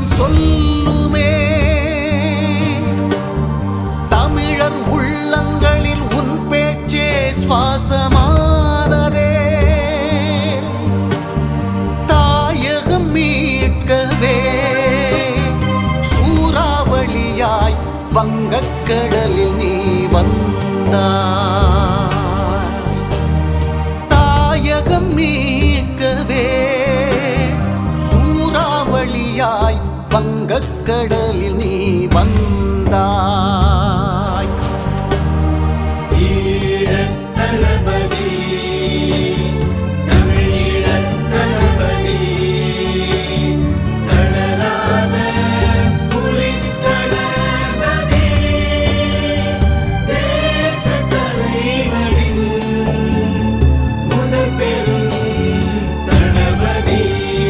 சொல்லுமே தமிழர் உள்ளங்களில் உன் பேச்சே சுவாசமானதே தாயகம் மீட்கவே சூறாவளியாய் வங்கக்கடலில் நீ வந்தாய் தாயகம் மீட்கவே சூறாவளியாய் வங்கக்கடலில் நீ வந்தாய் ஈழத் தளபதி தமிழீழத் தளபதி தளராத புலித்தளபதி தேசத் தலைவனின் முதல் பெரும் தளபதி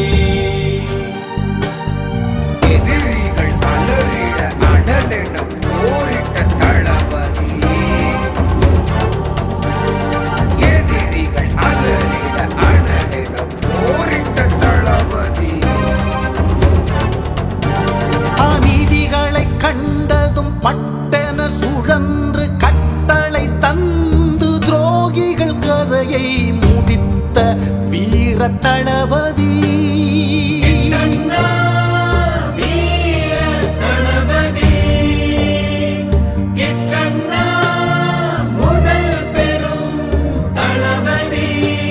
எதிரிகள் அலறிட அடலென போரிட்ட தளபதி எதிரிகள் அலறிட அடலென போரிட்ட தளபதி அநீதிகளை கண்டதும் பட்டென சுழன்று கட்டளை தந்து துரோகிகள் கதையை முடித்த வீர தளபதி அண்ணா வீர தளபதி கிட்டண்ணா முதல் பெரும் தளபதி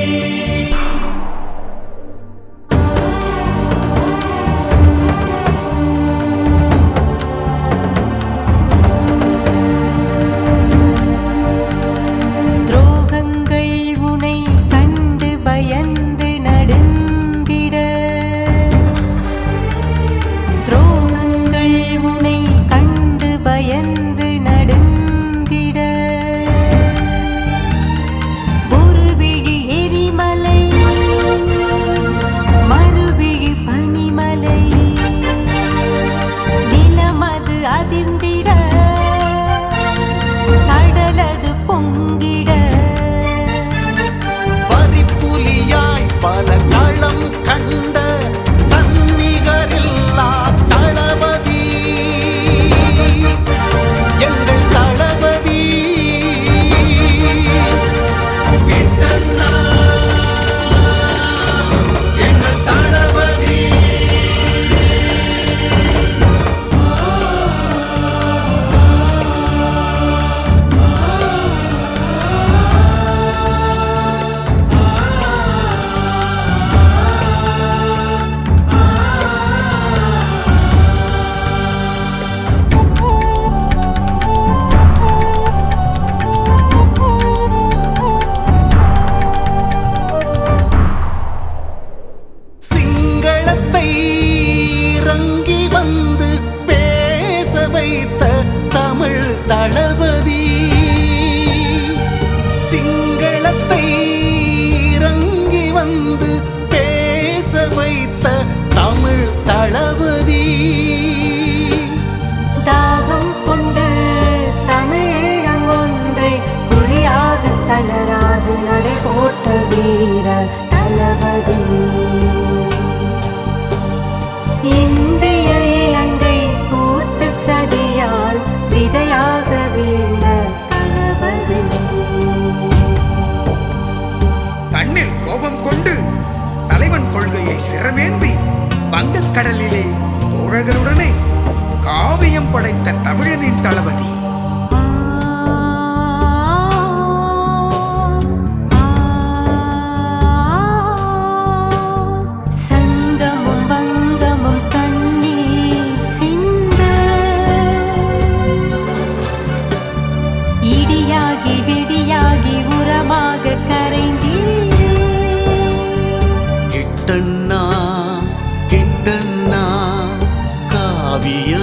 துரோகங்கள் உனை கண்டு பயந்து நடுங்கிட துரோகங்கள் உனை கண்டு பயந்து நடுங்கிட ஒரு விழி எரிமலை மறுவிழி பனிமலை நிலமது அதிர்ந்திட கடலது பொங்கிட வரிப்புலியாய் பல களம் கண்ட தன்னிகரில்லா தளபதி எங்கள் தளபதி கிட்டண்ணா எங்கள் தளபதி சிங்களத்தை இறங்கி வந்து பேச வைத்த தமிழ் தளபதி சிங்களத்தை இறங்கி வந்து பேச வைத்த தமிழ் தளபதி தாகம் கொண்டு தமிழம் ஒன்றை குறியாக தளராது நடை போட்ட வீர தளபதி இந்திய இலங்கை கூட்டு சதியால் விதையாக வீழ்ந்த தளபதி கண்ணில் கோபம் கொண்டு தலைவன் கொள்கையை சிறமேந்தி வங்கக்கடலிலே தோழர்களுடனே காவியம் படைத்த தமிழனின் தளபதி ஆ, ஆ, சங்கமும் வங்கமும் கண்ணீர் சிந்த இடியாகி வெடியாகி உரமாக கரைந்தீரே கிட்டண்ணா கிட்டண்ணா காவிய